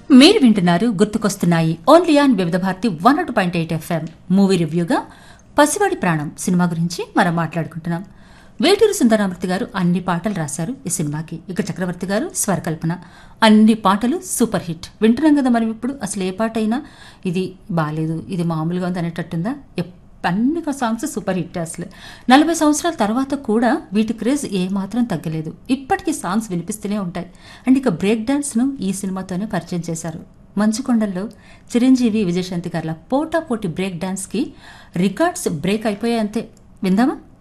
మీరు వింటున్నారు గుర్తుకొస్తున్నాయి only on Vividh Bharati one nought point eight FM movie రివ్యూగా పసివాడి ప్రాణం సినిమా గురించి మనం మాట్లాడుకుంటున్నాం వేటూరు సుందరామూర్తి గారు అన్ని పాటలు రాశారు ఈ సినిమాకి ఇక చక్రవర్తి గారు స్వరకల్పన అన్ని పాటలు సూపర్ హిట్ వింటున్నాం కదా మనం ఇప్పుడు అసలు ఏ పాట అయినా ఇది బాగాలేదు ఇది మామూలుగా ఉంది అనేటట్టుందా ఎప్- అన్ని సాంగ్స్ సూపర్ హిట్ అసలు నలభై సంవత్సరాల తర్వాత కూడా వీటి క్రేజ్ ఏమాత్రం తగ్గలేదు ఇప్పటికీ సాంగ్స్ వినిపిస్తూనే ఉంటాయి అండ్ ఇక బ్రేక్ డాన్స్ను ఈ సినిమాతోనే పరిచయం చేశారు మంచుకొండల్లో చిరంజీవి విజయశాంతి గారుల పోటా పోటీ బ్రేక్ డాన్స్కి రికార్డ్స్ బ్రేక్ అయిపోయాయి అంతే విందామా